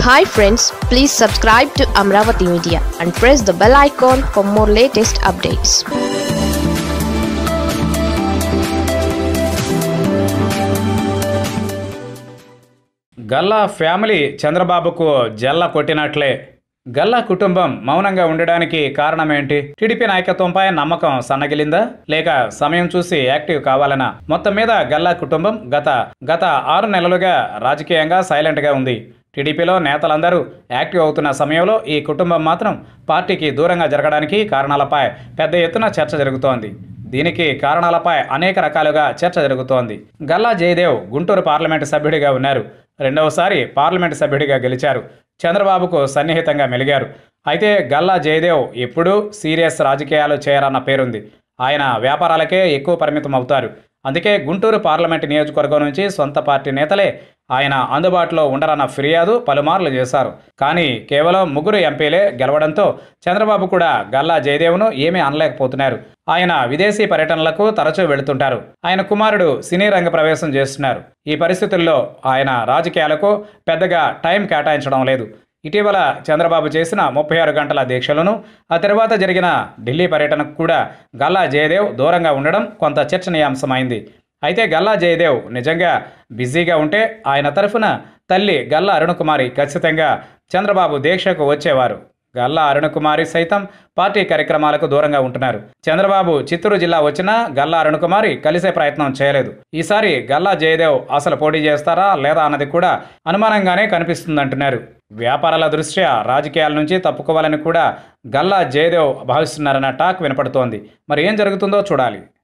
hi friends please subscribe to Amaravati media and press the bell icon for more latest updates Galla family చంద్రబాబుకు జల్ల కొట్టినట్లే గల్లా కుటుంబం మౌనంగా ఉండడానికి కారణమేంటి TDP నాయకత్వంపై నమ్మకం సన్నగిలిందా లేక సమయం చూసి యాక్టివ్ కావాలనా మొత్తం మీద గల్లా కుటుంబం గత గత ఆరు నెలలుగా రాజకీయంగా సైలెంట్గా ఉంది టీడీపీలో నేతలందరూ యాక్టివ్ అవుతున్న సమయంలో ఈ కుటుంబం మాత్రం పార్టీకి దూరంగా జరగడానికి కారణాలపై పెద్ద ఎత్తున చర్చ జరుగుతోంది దీనికి కారణాలపై అనేక రకాలుగా చర్చ జరుగుతోంది గల్లా జయదేవ్ గుంటూరు పార్లమెంటు సభ్యుడిగా ఉన్నారు రెండవసారి పార్లమెంటు సభ్యుడిగా గెలిచారు చంద్రబాబుకు సన్నిహితంగా మెలిగారు అయితే గల్లా జయదేవ్ ఎప్పుడూ సీరియస్ రాజకీయాలు చేయరన్న పేరుంది ఆయన వ్యాపారాలకే ఎక్కువ పరిమితం అవుతారు అందుకే గుంటూరు పార్లమెంటు నియోజకవర్గం నుంచి సొంత పార్టీ నేతలే ఆయన అందుబాటులో ఉండరన్న ఫిర్యాదు పలుమార్లు చేశారు కానీ కేవలం ముగ్గురు ఎంపీలే గెలవడంతో చంద్రబాబు కూడా గల్లా జయదేవ్ను ఏమీ అనలేకపోతున్నారు ఆయన విదేశీ పర్యటనలకు తరచూ వెళుతుంటారు ఆయన కుమారుడు సినీ రంగ ప్రవేశం చేస్తున్నారు ఈ పరిస్థితుల్లో ఆయన రాజకీయాలకు పెద్దగా టైం కేటాయించడం లేదు ఇటీవల చంద్రబాబు చేసిన ముప్పై ఆరు గంటల దీక్షలను ఆ తర్వాత జరిగిన ఢిల్లీ పర్యటనకు కూడా గల్లా జయదేవ్ దూరంగా ఉండడం కొంత చర్చనీయాంశమైంది అయితే గల్లా జయదేవ్ నిజంగా బిజీగా ఉంటే ఆయన తరఫున తల్లి గల్లా అరుణకుమారి ఖచ్చితంగా చంద్రబాబు దీక్షకు వచ్చేవారు గల్లా అరుణకుమారి సైతం పార్టీ కార్యక్రమాలకు దూరంగా ఉంటున్నారు చంద్రబాబు చిత్తూరు జిల్లా వచ్చినా గల్లా అరుణకుమారి కలిసే ప్రయత్నం చేయలేదు ఈసారి గల్లా జయదేవ్ అసలు పోటీ చేస్తారా లేదా అన్నది కూడా అనుమానంగానే కనిపిస్తుందంటున్నారు వ్యాపారాల దృష్ట్యా రాజకీయాల నుంచి తప్పుకోవాలని కూడా గల్లా జయదేవ్ భావిస్తున్నారన్న టాక్ వినపడుతోంది మరి ఏం జరుగుతుందో చూడాలి